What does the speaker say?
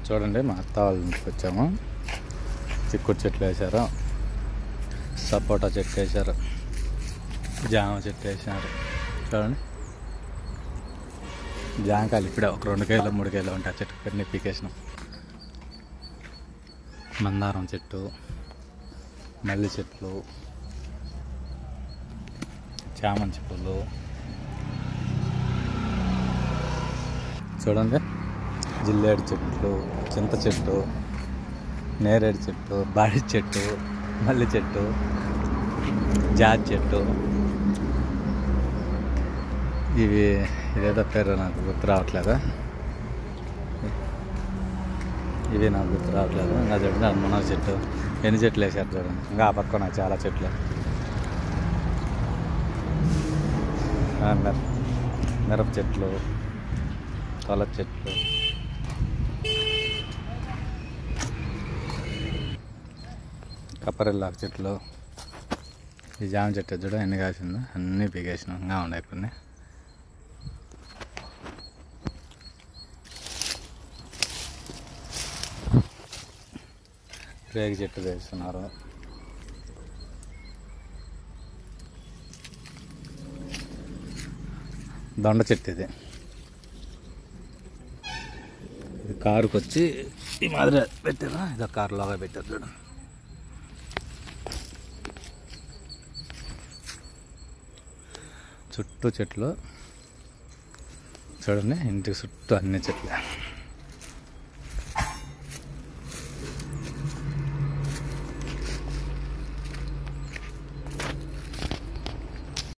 చూడండి మా అత్త వాళ్ళ ఇంటికి వచ్చాము చిక్కుడు చెట్లు వేశారు సపోటా చెట్టు వేశారు జామ చెట్టు వేశారు చూడండి జామకాయలు ఇప్పుడే ఒక రెండు కేలు మూడు కేలు ఉంటాయి ఆ చెట్టు కొన్ని పీకేసినాం మందారం చెట్టు మల్లి చెట్లు చామంతి పూలు చూడండి జిల్లేడు చెట్లు చింత చెట్టు నేరేడు చెట్టు బాడి చెట్టు మల్లి చెట్టు జాజ్ చెట్టు ఇవి ఇదేదో పేరు నాకు గుర్తు రావట్లేదు ఇవి నాకు గుర్తు రావట్లేదు ఇంకా చూడండి అది మునగ చెట్టు ఎన్ని చెట్లు వేసారు చూడండి ఇంకా ఆ పక్కన చాలా చెట్లు ఆ, మిర- మిరప చెట్లు తొల చెట్లు కప్పరెల్లాకు చెట్లు ఈ జామ చెట్టు చూడ ఎన్ని కాసిందో అన్నీ పీకేసినాం ఇంకా ఉన్నాయి కొన్ని రేగి చెట్టు వేస్తున్నారు దొండ చెట్టు ఇది ఇది కారుకు వచ్చి ఈ మాదిరి పెట్టారు ఇది కారులాగా పెట్టారు చూడండి చుట్టూ చెట్లు చూడండి ఇంటికి చుట్టూ అన్ని చెట్లు